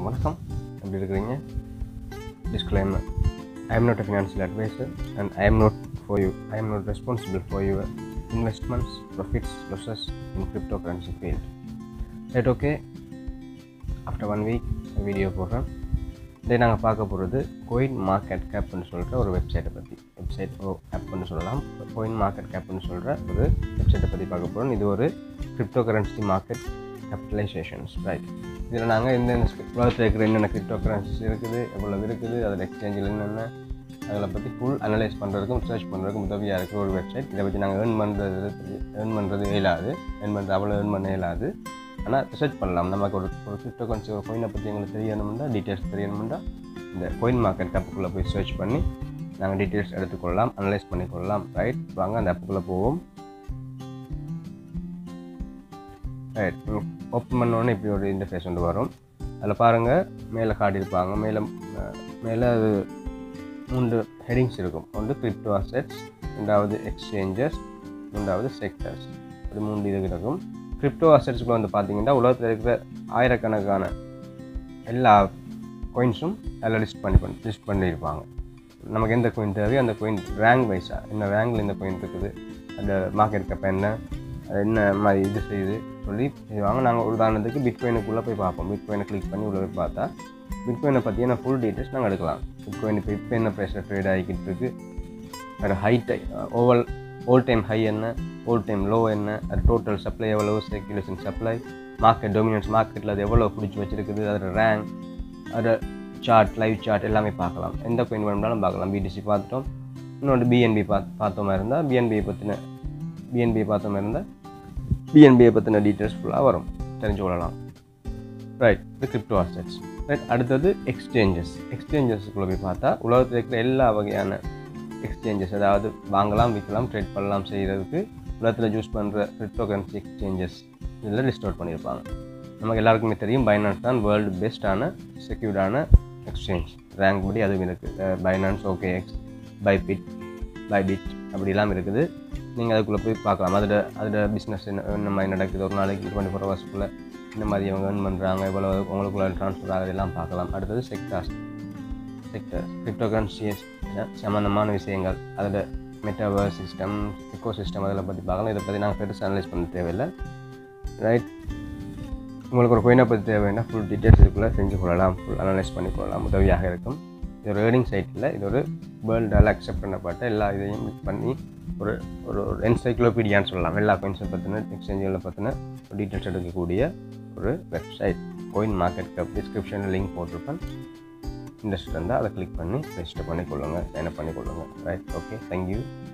வணக்கம் எப்படி இருக்கிறீங்க disclaimer I am not a financial advisor and I am not for you I am not responsible for your investments profits losses in crypto currency field right okay after one week video போடுறேன் இதே நாங்கள் பார்க்க போகிறது going market கேப்னு சொல்கிற ஒரு வெப்சைட்டை பற்றி website ஓ ஆப்னு சொல்லலாம் கோயின் மார்க்கெட் கேப்னு சொல்கிற ஒரு வெப்சைட்டை பற்றி பார்க்க போகிறோம் இது ஒரு crypto currency market capitalisations right இதில் நாங்கள் எந்தெந்த உலகத்தில் இருக்கிற என்னென்ன கிரிப்டோ கரன்சிஸ் இருக்குது எவ்வளவு இருக்குது அதில் எக்ஸ்சேஞ்சில் என்னென்ன அதில் பற்றி ஃபுல் அனலைஸ் பண்ணுறதுக்கும் ரிசர்ச் பண்ணுறதுக்கும் உதவியாக இருக்கிற ஒரு வெப்சைட் இதை பற்றி நாங்கள் ஏர்ன் பண்ணுறது ஏர்ன் பண்ணுறது இயலாது ஏர்ன் பண்ணுறது அவ்வளோ ஏர்ன் பண்ண இயலாது ஆனால் ரிசர்ச் பண்ணலாம் நமக்கு ஒரு ஒரு கிரிப்டோ கரன்சி ஒரு கோயினை பற்றி எங்களுக்கு தெரியணும்னா டீட்டெயில்ஸ் தெரியணும்னா இந்த கோயின் மார்க்கெட் ஆப்புக்குள்ளே போய் சர்ச் பண்ணி நாங்கள் டீட்டெயில்ஸ் எடுத்துக்கொள்ளலாம் அனலைஸ் பண்ணிக்கொள்ளலாம் ரைட் வாங்க அந்த ஆப்புக்குள்ளே போவோம் ரைட் ஓப்பன் பண்ணோன்னே இப்படி ஒரு இன்டர்ஃபேஸ் வந்து வரும் அதில் பாருங்கள் மேலே காட்டியிருப்பாங்க மேலே மேலே அது மூன்று ஹெடிங்ஸ் இருக்கும் ஒன்று கிரிப்டோ அசெட்ஸ் ரெண்டாவது எக்ஸ்சேஞ்சஸ் மூன்றாவது செக்டர்ஸ் இப்படி மூன்று இது இருக்கும் கிரிப்டோ அசெட்ஸ்க்குள்ள வந்து பார்த்தீங்கன்னா உலகத்தில் இருக்கிற ஆயிரக்கணக்கான எல்லா கோயின்ஸும் அதில் லிஸ்ட் பண்ணி பண்ணி லிஸ்ட் பண்ணியிருப்பாங்க நமக்கு எந்த கோயின் தேவையோ அந்த கோயின் ரேங்க் வைஸாக என்ன ரேங்கில் இந்த கோயின் இருக்குது அந்த மார்க்கெட் கேப் என்ன அது என்ன மாதிரி இது செய்யுது சொல்லி செய்வாங்க நாங்கள் ஒரு உதாரணத்துக்கு பிட்கோயினுக்குள்ளே போய் பார்ப்போம் பிட்கோயினை கிளிக் பண்ணி உள்ள போய் பார்த்தா பிட்கோயினை பற்றியான ஃபுல் டீட்டெயில்ஸ் நாங்கள் எடுக்கலாம் பிட்கோயின் இப்போ இப்போ என்ன ப்ரைஸில் ட்ரேட் ஆகிக்கிட்டு இருக்குது அது ஹைட் ஓவல் ஓல் டைம் ஹை என்ன ஓல் டைம் லோ என்ன அது டோட்டல் சப்ளை எவ்வளோ சர்க்குலேஷன் சப்ளை மார்க்கெட் டொமினன்ஸ் மார்க்கெட்டில் அது எவ்வளோ பிடிச்சி வச்சிருக்குது அதோட ரேங்க் அதோட சார்ட் லைவ் சார்ட் எல்லாமே பார்க்கலாம் எந்த கோயின் வேணும்னாலும் பார்க்கலாம் பிடிசி பார்த்துட்டோம் இன்னொன்று பிஎன்பி பார்த்து பார்த்தோமா இருந்தால் பிஎன்பியை பற்றின பிஎன்பியை பார்த்தோமா இருந்தால் பிஎன்பியை பற்றின டீட்டெயில்ஸ் ஃபுல்லாக வரும் தெரிஞ்சு கொள்ளலாம் ரைட் இது கிரிப்டோ அசெட்ஸ் ரைட் அடுத்தது எக்ஸ்சேஞ்சஸ் எக்ஸ்சேஞ்சஸ்க்குள்ளே போய் பார்த்தா உலகத்தில் இருக்கிற எல்லா வகையான எக்ஸ்சேஞ்சஸ் அதாவது வாங்கலாம் விற்கலாம் ட்ரேட் பண்ணலாம் செய்கிறதுக்கு உலகத்தில் யூஸ் பண்ணுற கிரிப்டோ கரன்சி எக்ஸ்சேஞ்சஸ் இதில் லிஸ்ட் அவுட் பண்ணியிருப்பாங்க நமக்கு எல்லாருக்குமே தெரியும் பைனான்ஸ் தான் வேர்ல்டு பெஸ்ட்டான செக்யூர்டான எக்ஸ்சேஞ்ச் ரேங்க் படி அதுவும் இருக்குது Binance OKX Bybit Bybit அப்படிலாம் இருக்குது நீங்கள் அதுக்குள்ளே போய் பார்க்கலாம் அதோட அதோட பிஸ்னஸ் என்ன என்ன மாதிரி நடக்குது ஒரு நாளைக்கு டுவெண்ட்டி ஃபோர் ஹவர்ஸ்க்குள்ளே இந்த மாதிரி அவங்க ஏர்ன் பண்ணுறாங்க எவ்வளோ உங்களுக்குள்ள ட்ரான்ஸ்ஃபர் ஆகுது எல்லாம் பார்க்கலாம் அடுத்தது செக்டார்ஸ் செக்டர் கிரிப்டோ கரன்சிஸ் சம்மந்தமான விஷயங்கள் அதோட மெட்டாவர் சிஸ்டம் எக்கோ சிஸ்டம் அதில் பற்றி பார்க்கலாம் இதை பற்றி நாங்கள் பெருசாக அனலைஸ் பண்ண தேவையில்லை ரைட் உங்களுக்கு ஒரு கோயினை பற்றி தேவைன்னா ஃபுல் டீட்டெயில்ஸ் இதுக்குள்ளே செஞ்சு கொள்ளலாம் ஃபுல் அனலைஸ் பண்ணி கொள்ளலாம் உதவியாக இருக்கும் இது ஒரு ஏர்னிங் சைட்டில் இது ஒரு வேர்ல்டால் அக்செப்ட் பண்ணப்பட்ட எல்லா இதையும் மிக்ஸ் பண்ணி ஒரு ஒரு ஒரு என்சைக்ளோபீடியான்னு சொல்லலாம் எல்லா கோயின்ஸை பற்றின எக்ஸ்சேஞ்சுகளை பற்றின டீட்டெயில்ஸ் எடுக்கக்கூடிய ஒரு வெப்சைட் கோயின் மார்க்கெட் கப் டிஸ்கிரிப்ஷனில் லிங்க் போட்டிருப்பேன் இன்ட்ரெஸ்ட் இருந்தால் அதை கிளிக் பண்ணி ரெஜிஸ்டர் பண்ணிக்கொள்ளுங்க சைன் அப் பண்ணிக்கொள்ளுங்க ரைட் ஓகே தேங்க்யூ